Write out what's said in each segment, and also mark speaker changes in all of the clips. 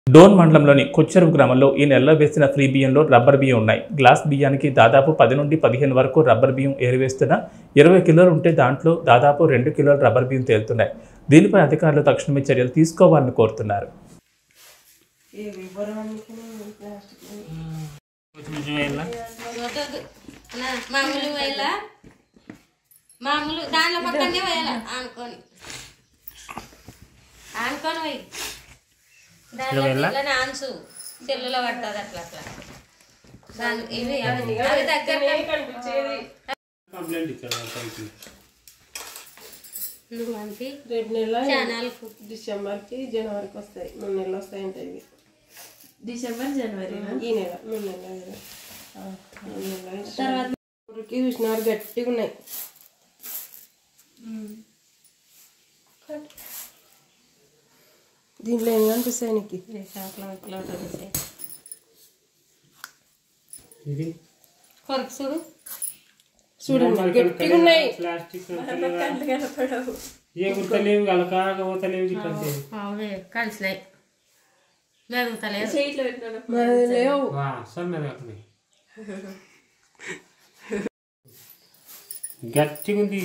Speaker 1: డోన్ మండలంలోని కొచ్చెరువు గ్రామంలో ఈ నెలలో వేసిన ఫ్రీ బియ్యంలో రబ్బర్ బియ్యం ఉన్నాయి గ్లాస్ బియ్యానికి దాదాపు పది నుండి పదిహేను వరకు రబ్బర్ బియ్యం ఏరివేస్తున్న ఇరవై కిలోలు ఉంటే దాంట్లో దాదాపు రెండు కిలోల రబ్బర్ బియ్యం తేలుతున్నాయి దీనిపై అధికారులు తక్షణమే చర్యలు తీసుకోవాలని కోరుతున్నారు
Speaker 2: వద్దొద్దు. నా మామూలు వేయాల మామూలు దానిలో పక్కనే వేయాల ఆనుకొని ఆనుకొని పోయి దానిలో ఇట్లా ఆన్సు సెల్లులో పడుతుంది అట్లా అట్లా దాని ఇవి అవి అవి దగ్గర నువ్వు పంపి
Speaker 3: రేపు నెల
Speaker 2: ఛానల్కు
Speaker 3: డిసెంబర్కి జనవరికి వస్తాయి మూడు నెలలు వస్తాయి ఉంటాయి ఇవి
Speaker 4: డిసెంబర్ జనవరి
Speaker 3: ఈ నెల మూడు నెలలు కదా. మూడు నెలలు తర్వాత ఊరికి చూసినారు గట్టిగా ఉన్నాయి దీంట్లో ఏం కనిపిస్తాయి నీకు
Speaker 2: అట్లా ఇట్లా ఉంటుంది కొరకు చూడు
Speaker 3: చూడండి గట్టిగా ఉన్నాయి
Speaker 5: ఏ గుర్తలేవు అలకాగా పోతలేవు ఇట్లంటే
Speaker 2: అవునే కలిసినాయి మెరుగుతలేదు
Speaker 3: మరి లేవు
Speaker 5: వా సన్నది అక్కడ గట్టిగా ఉంది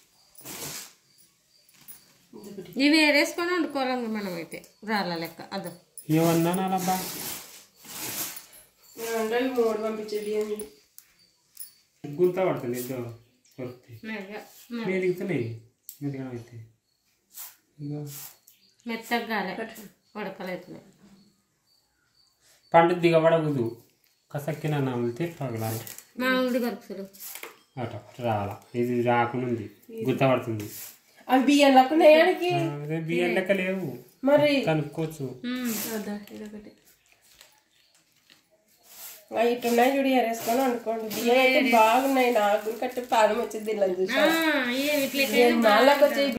Speaker 2: ఇవి ఏరేసుకొని వండుకోవాలి మనం అయితే రాళ్ళ లెక్క అదో
Speaker 5: ఏమన్నా నాలబ్బా
Speaker 3: అంటే ఇవి మూడు పంపించే బియ్యం
Speaker 5: గుంత పడుతుంది ఇద్దరు కొరితే మీరు దిగుతున్నాయి మెదిగా అయితే ఇగో
Speaker 2: మెత్తగా గాలే ఉడకలేతున్నాయి
Speaker 5: పండు దిగబడకూడదు కసక్కిన నమిలితే పగలాలి
Speaker 2: మామూలుది కలుపుతురు
Speaker 5: అట రావాల ఇది రాకుండా ఉంది గుంత పడుతుంది
Speaker 3: అవి బియ్యం లక్కున్నాయానికి
Speaker 5: అదే బియ్యం లెక్క లేవు
Speaker 3: మరి
Speaker 5: కనుక్కోవచ్చు
Speaker 3: ఇట్టున్నాయి చూడు ఎరేసుకొని వండుకోండి బియ్యం అయితే బాగున్నాయి నాకు కట్టి పానం వచ్చేది దీనిలో చూసా
Speaker 2: ఇట్లా
Speaker 3: నాళ్ళకి వచ్చే